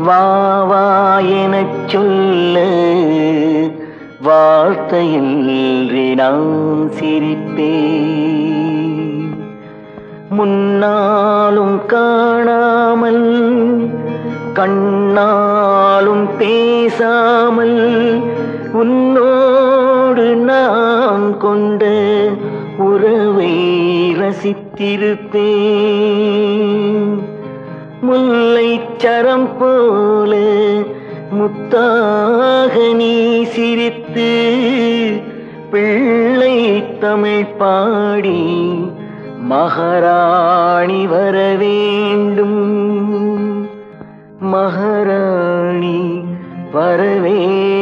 வா வா எனச் சொல்ல வார்த்தையின்றி நான் சிரிப்பேன் முன்னாலும் காணாமல் கண்ணாலும் பேசாமல் உன்னோடு நான் கொண்ட உறவை ரசித்திருப்பேன் முல்லைச்சரம் போல முத்தாக நீ சிரித்து பிள்ளை தமிழ் பாடி மகாராணி வர வேண்டும் மகாராணி வர வேண்டும்